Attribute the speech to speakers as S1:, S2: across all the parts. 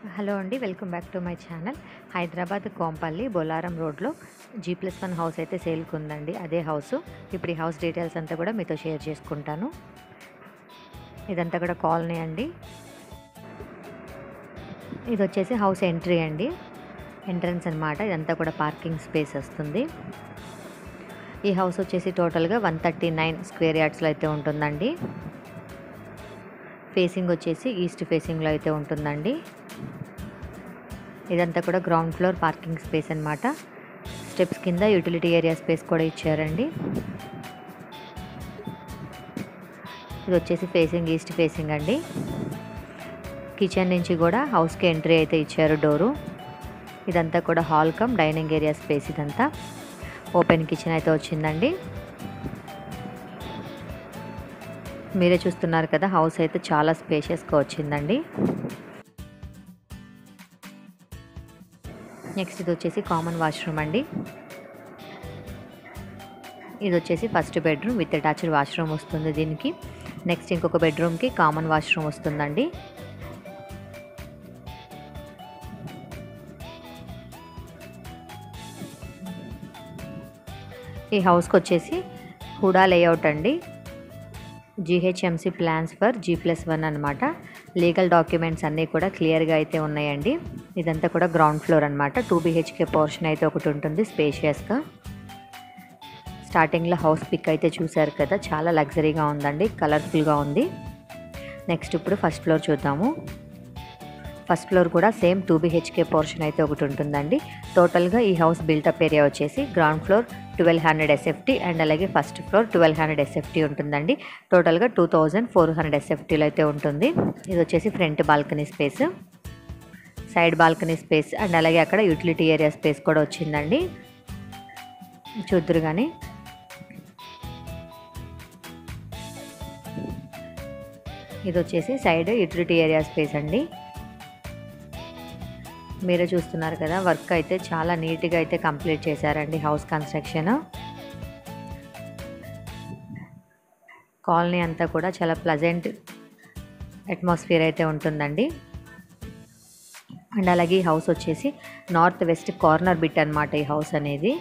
S1: hello అండి welcome back to my channel Hyderabad Kompally Bolarum రోడ్లో G plus one house అయితే సేల్కి ఉందండి అదే హౌస్ ఇప్పుడు ఈ హౌస్ డీటెయిల్స్ అంతా కూడా మీతో షేర్ చేసుకుంటాను ఇదంతా కూడా కాలనీ అండి ఇది వచ్చేసి హౌస్ ఎంట్రీ అండి ఎంట్రన్స్ అనమాట ఇదంతా కూడా పార్కింగ్ స్పేస్ వస్తుంది ఈ హౌస్ వచ్చేసి టోటల్గా వన్ థర్టీ నైన్ స్క్వేర్ యార్డ్స్లో అయితే ఉంటుందండి ఫేసింగ్ వచ్చేసి ఈస్ట్ ఫేసింగ్లో అయితే ఉంటుందండి ఇదంతా కూడా గ్రౌండ్ ఫ్లోర్ పార్కింగ్ స్పేస్ అనమాట స్టెప్స్ కింద యూటిలిటీ ఏరియా స్పేస్ కూడా ఇచ్చారండి ఇది వచ్చేసి ఫేసింగ్ ఈస్ట్ ఫేసింగ్ అండి కిచెన్ నుంచి కూడా హౌస్కి ఎంట్రీ అయితే ఇచ్చారు డోరు ఇదంతా కూడా hall cum dining area space ఇదంతా ఓపెన్ కిచెన్ అయితే వచ్చిందండి మీరే చూస్తున్నారు కదా హౌస్ అయితే చాలా స్పేషియస్గా వచ్చిందండి నెక్స్ట్ ఇది వచ్చేసి కామన్ వాష్రూమ్ అండి ఇది వచ్చేసి first bedroom with attached washroom వస్తుంది దీనికి నెక్స్ట్ ఇంకొక బెడ్రూమ్కి కామన్ వాష్రూమ్ వస్తుందండి ఈ హౌస్కి వచ్చేసి హుడా లేఅవుట్ అండి GHMC plans for G plus one అనమాట లీగల్ డాక్యుమెంట్స్ అన్నీ కూడా క్లియర్గా అయితే ఉన్నాయండి ఇదంతా కూడా గ్రౌండ్ ఫ్లోర్ అనమాట టూ బీహెచ్కే పోర్షన్ అయితే ఒకటి ఉంటుంది స్పేషియస్గా స్టార్టింగ్లో హౌస్ పిక్ అయితే చూశారు కదా చాలా లగ్జరీగా ఉందండి కలర్ఫుల్గా ఉంది నెక్స్ట్ ఇప్పుడు ఫస్ట్ ఫ్లోర్ చూద్దాము ఫస్ట్ ఫ్లోర్ కూడా సేమ్ టూ బీహెచ్కే పోర్షన్ అయితే ఒకటి ఉంటుందండి టోటల్గా ఈ హౌస్ బిల్టప్ ఏరియా వచ్చేసి ground floor twelve hundred SFT and అలాగే first floor twelve hundred SFT ఉంటుందండి టోటల్గా టూ థౌజండ్ ఫోర్ హండ్రెడ్ ఎస్ఎఫ్టీలో అయితే ఉంటుంది ఇది వచ్చేసి front balcony space side balcony space and అలాగే అక్కడ యూటిలిటీ ఏరియా స్పేస్ కూడా వచ్చిందండి చూద్దరు కానీ ఇది వచ్చేసి సైడ్ యూటిలిటీ ఏరియా స్పేస్ అండి మీరే చూస్తున్నారు కదా వర్క్ అయితే చాలా నీట్గా అయితే కంప్లీట్ చేశారండి హౌస్ కన్స్ట్రక్షన్ కాలనీ అంతా కూడా చాలా ప్లజెంట్ అట్మాస్ఫియర్ అయితే ఉంటుందండి అండ్ అలాగే ఈ హౌస్ వచ్చేసి నార్త్ వెస్ట్ కార్నర్ బిట్ అనమాట ఈ హౌస్ అనేది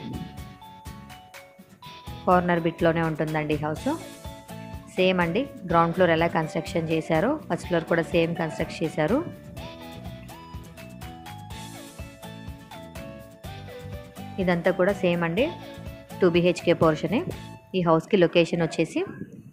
S1: కార్నర్ బిట్లోనే ఉంటుందండి ఈ హౌస్ సేమ్ అండి గ్రౌండ్ ఫ్లోర్ ఎలా కన్స్ట్రక్షన్ చేశారో ఫస్ట్ ఫ్లోర్ కూడా సేమ్ కన్స్ట్రక్ట్ చేశారు ఇదంతా కూడా సేమ్ అండి టూ బీహెచ్కే పోర్షనే ఈ హౌస్కి లొకేషన్ వచ్చేసి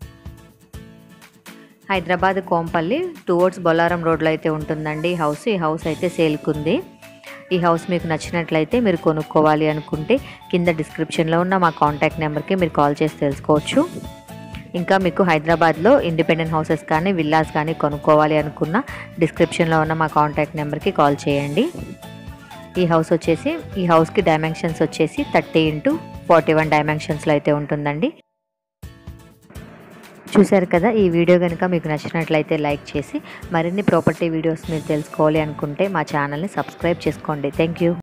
S1: హైదరాబాద్ కోంపల్లి టువర్డ్స్ బొల్లారం రోడ్లో అయితే ఉంటుందండి ఈ హౌస్ ఈ హౌస్ అయితే సేల్కుంది ఈ హౌస్ మీకు నచ్చినట్లయితే మీరు కొనుక్కోవాలి అనుకుంటే కింద డిస్క్రిప్షన్లో ఉన్న మా కాంటాక్ట్ నెంబర్కి మీరు కాల్ చేసి తెలుసుకోవచ్చు ఇంకా మీకు హైదరాబాద్లో ఇండిపెండెంట్ హౌసెస్ కానీ విల్లాస్ కానీ కొనుక్కోవాలి అనుకున్న డిస్క్రిప్షన్లో ఉన్న మా కాంటాక్ట్ నెంబర్కి కాల్ చేయండి ఈ హౌస్ వచ్చేసి ఈ హౌస్కి డైమెన్షన్స్ వచ్చేసి థర్టీ ఇంటూ ఫార్టీ వన్ డైమెన్షన్స్లో అయితే ఉంటుందండి చూశారు కదా ఈ వీడియో కనుక మీకు నచ్చినట్లయితే లైక్ చేసి మరిన్ని ప్రాపర్టీ వీడియోస్ మీరు తెలుసుకోవాలి అనుకుంటే మా ఛానల్ని సబ్స్క్రైబ్ చేసుకోండి థ్యాంక్ యూ